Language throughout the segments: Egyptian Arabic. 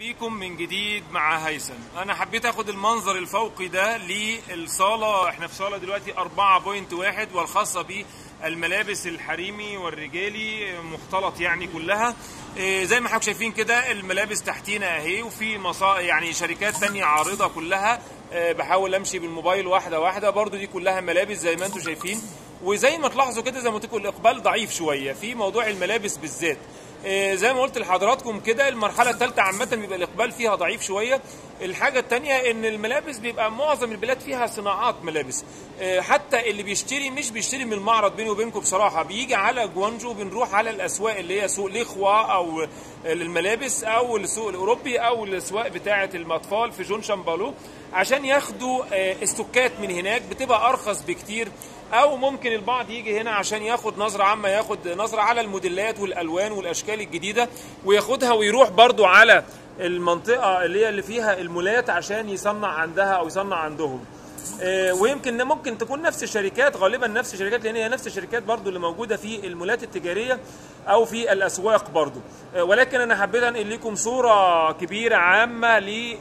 بيكم من جديد مع هيثم انا حبيت اخد المنظر الفوقي ده للصاله احنا في صاله دلوقتي 4.1 والخاصه بالملابس الحريمي والرجالي مختلط يعني كلها إيه زي ما حضرتك شايفين كده الملابس تحتينا اهي وفي مصا يعني شركات تانية عارضه كلها إيه بحاول امشي بالموبايل واحده واحده برضو دي كلها ملابس زي ما انتم شايفين وزي ما تلاحظوا كده زي ما تقول الاقبال ضعيف شويه في موضوع الملابس بالذات زي ما قلت لحضراتكم كده المرحلة الثالثة عامة بيبقى الإقبال فيها ضعيف شوية الحاجة الثانية إن الملابس بيبقى معظم البلاد فيها صناعات ملابس حتى اللي بيشتري مش بيشتري من المعرض بيني وبينكم بصراحة بيجي على جوانجو بنروح على الأسواق اللي هي سوق الإخوة أو للملابس أو السوق الأوروبي أو الأسواق بتاعة الأطفال في جون شامبالو عشان ياخدوا استوكات من هناك بتبقى أرخص بكتير او ممكن البعض يجي هنا عشان ياخد نظره عامه ياخد نظره على الموديلات والالوان والاشكال الجديده وياخدها ويروح برضو على المنطقه اللي هي اللي فيها المولات عشان يصنع عندها او يصنع عندهم ويمكن ممكن تكون نفس الشركات غالبا نفس الشركات لان هي نفس الشركات برضو اللي موجوده في المولات التجاريه او في الاسواق برضو ولكن انا حبيت انقل لكم صوره كبيره عامه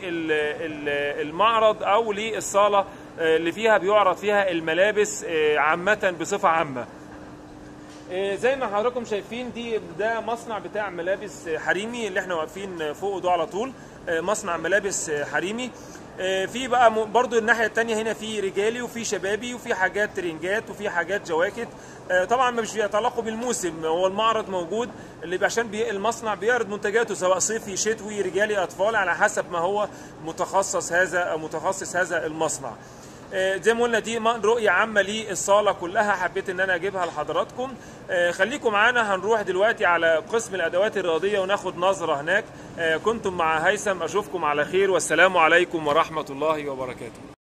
للمعرض او للصاله اللي فيها بيعرض فيها الملابس عامه بصفه عامه زي ما حضراتكم شايفين دي ده مصنع بتاع ملابس حريمي اللي احنا واقفين فوقه ده على طول مصنع ملابس حريمي في بقى برضو الناحيه الثانيه هنا في رجالي وفي شبابي وفي حاجات ترنجات وفي حاجات جواكت طبعا مش بيتعلقوا بالموسم هو المعرض موجود اللي عشان بي المصنع بيعرض منتجاته سواء صيفي شتوي رجالي اطفال على حسب ما هو متخصص هذا متخصص هذا المصنع زي ما قلنا دي رؤية عامة للصالة كلها حبيت ان انا اجيبها لحضراتكم خليكم معانا هنروح دلوقتي على قسم الادوات الرياضية وناخد نظرة هناك كنتم مع هيثم اشوفكم على خير والسلام عليكم ورحمة الله وبركاته